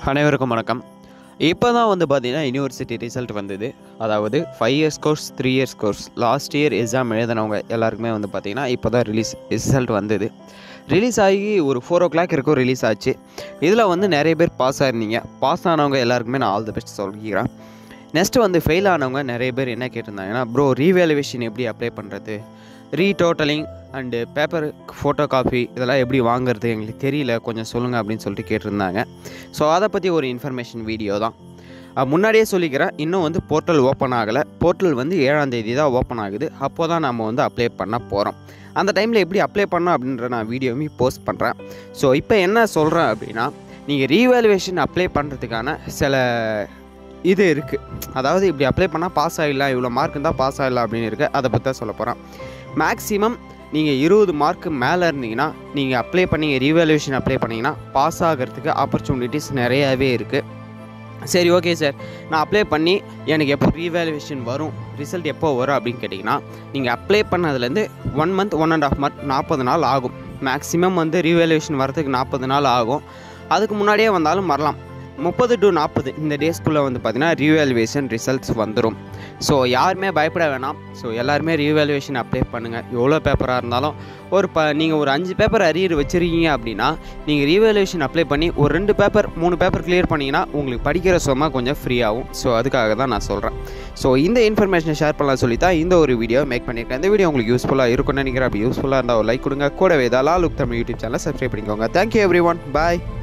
அனைவருக்கும் வணக்கம் இப்போ தான் வந்து பார்த்தீங்கன்னா யூனிவர்சிட்டி ரிசல்ட் வந்தது அதாவது five years course three years course last year exam எழுதினவங்க எல்லாருக்குமே வந்து பார்த்தீங்கன்னா இப்போ தான் ரிலீஸ் ரிசல்ட் வந்தது ரிலீஸ் ஆகி ஒரு ஃபோர் ஓ கிளாக் இருக்கும் ரிலீஸ் ஆச்சு இதில் வந்து நிறைய பேர் பாஸ் ஆயிருந்தீங்க பாஸ் ஆனவங்க எல்லாருக்குமே நான் ஆல் தி பெஸ்ட் சொல்லிக்கிறேன் நெக்ஸ்ட்டு வந்து ஃபெயில் ஆனவங்க நிறைய பேர் என்ன கேட்டிருந்தாங்கன்னா ப்ரோ ரீவேல்யூவேஷன் எப்படி அப்ளை பண்ணுறது retotalling and paper photocopy இதெல்லாம் எப்படி வாங்குறது எங்களுக்கு தெரியல கொஞ்சம் சொல்லுங்கள் அப்படின்னு சொல்லிட்டு கேட்டிருந்தாங்க ஸோ அதை பற்றி ஒரு இன்ஃபர்மேஷன் வீடியோ தான் அஹ் முன்னாடியே சொல்லிக்கிறேன் இன்னும் வந்து போர்ட்டல் ஓப்பன் ஆகலை போர்ட்டல் வந்து ஏழாம் தேதி தான் ஓப்பன் ஆகுது அப்போ தான் நம்ம வந்து அப்ளை பண்ண போகிறோம் அந்த டைமில் எப்படி அப்ளை பண்ணோம் அப்படின்ற நான் வீடியோவையும் போஸ்ட் பண்ணுறேன் ஸோ இப்போ என்ன சொல்கிறேன் அப்படின்னா நீங்கள் ரீவேல்யூவேஷன் அப்ளை பண்ணுறதுக்கான சில இது இருக்குது அதாவது இப்படி அப்ளை பண்ணால் பாஸ் ஆகிடலாம் இவ்வளோ மார்க் இருந்தால் பாஸ் ஆகிடலாம் அப்படின்னு இருக்குது அதை பற்றி தான் சொல்ல போகிறேன் மேக்ஸிமம் நீங்கள் இருபது மார்க்கு மேலே இருந்தீங்கன்னா நீங்கள் அப்ளை பண்ணி ரீவேல்யூவேஷன் அப்ளை பண்ணிங்கன்னா பாஸ் ஆகிறதுக்கு ஆப்பர்ச்சுனிட்டிஸ் நிறையாவே இருக்குது சரி ஓகே சார் நான் அப்ளை பண்ணி எனக்கு எப்போ ரீவேல்யூவேஷன் வரும் ரிசல்ட் எப்போ வரும் அப்படின்னு கேட்டிங்கன்னா நீங்கள் அப்ளை பண்ணதுலேருந்து one month one and half month நாற்பது நாள் ஆகும் மேக்ஸிமம் வந்து ரீவேல்யூவேஷன் வரதுக்கு நாற்பது நாள் ஆகும் அதுக்கு முன்னாடியே வந்தாலும் வரலாம் முப்பது டு நாற்பது இந்த டேஸ்க்குள்ளே வந்து பார்த்தீங்கன்னா ரீவேல்யூவேஷன் ரிசல்ட்ஸ் வந்துடும் ஸோ யாருமே பயப்பட வேணாம் ஸோ எல்லாருமே ரீவேல்யூவேஷன் அப்ளை பண்ணுங்கள் எவ்வளோ பேப்பராக இருந்தாலும் ஒரு ப நீங்கள் ஒரு அஞ்சு பேப்பர் அரியர் வச்சுருக்கீங்க அப்படின்னா நீங்கள் ரீவேல்யூவேஷன் அப்ளை பண்ணி ஒரு ரெண்டு பேப்பர் மூணு பேப்பர் கிளியர் பண்ணிங்கன்னா உங்களுக்கு படிக்கிற சும்மா கொஞ்சம் ஃப்ரீ ஆகும் ஸோ அதுக்காக தான் நான் சொல்கிறேன் ஸோ இந்த இன்ஃபர்மேஷனை ஷேர் பண்ணலாம் சொல்லி தான் இந்த ஒரு வீடியோ மேக் பண்ணியிருக்கேன் இந்த வீடியோ உங்களுக்கு யூஸ்ஃபுல்லாக இருக்கும்னு நினைக்கிறேன் அப்படி யூஸ்ஃபுல்லாக இருந்தால் ஒரு லைக் கொடுங்க கூடவே தான் லுக் தமிழ் யூடியூப் சேனலை சப்ஸ்கிரைப் பண்ணிக்கோங்க தேங்க்யூ எவ்ரி ஒன் பாய்